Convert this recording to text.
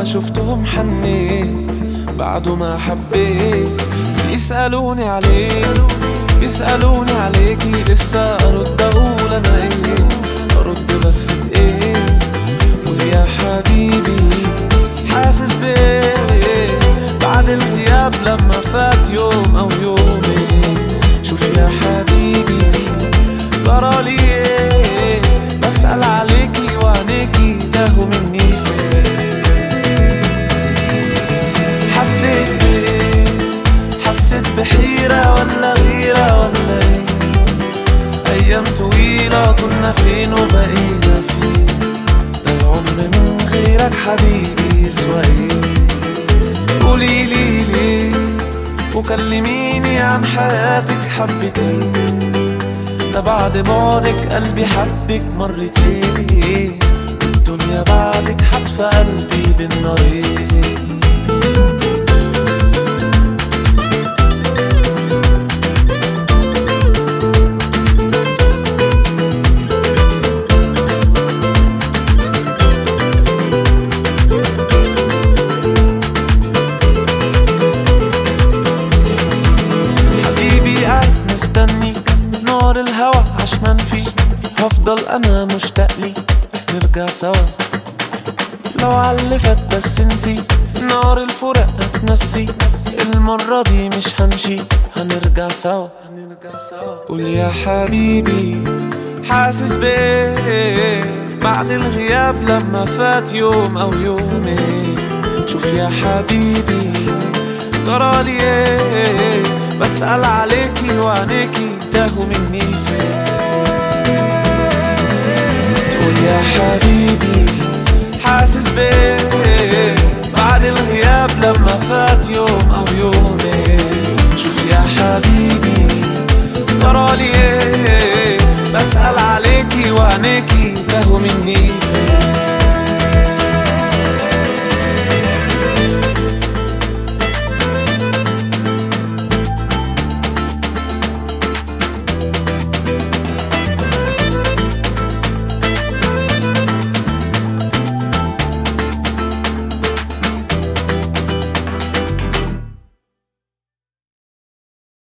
ما شفتهم حنيت بعده ما حبيت يسألوني عليك يسألوني عليكي لسه أرد أقول أنا إيه أرد بس بإيه قول يا حبيبي حاسس بإيه بعد الغياب لما فات يوم أو يومين شوف يا حبيبي جرالي إيه بسأل عليكي وعينيكي تاهوا مني فين حسيت بإيه حسيت بحيرة ولا غيرة ولا ايه أيام طويلة كنا فين وبقينا فين ده العمر من غيرك حبيبي يسوى ايه قوليلي ليه وكلميني عن حياتك حبتين ده بعد بعدك قلبي حبك مرتين الدنيا بعدك حتفى قلبي بالنارين حبيبي قاعد مستنيك نار الهوى عشمان فيك هفضل انا مشتاق ليك نرجع سوا لو علفت بس نسيت نار الفراق هتنسيك المرة دي مش همشي هنرجع سوا هنرجع سوا قول يا حبيبي حاسس بيه بعد الغياب لما فات يوم او يومين شوف يا حبيبي جرالي ايه بسأل عليكي وعينيكي تاهوا مني فين تقول يا حبيبي حاسس بيه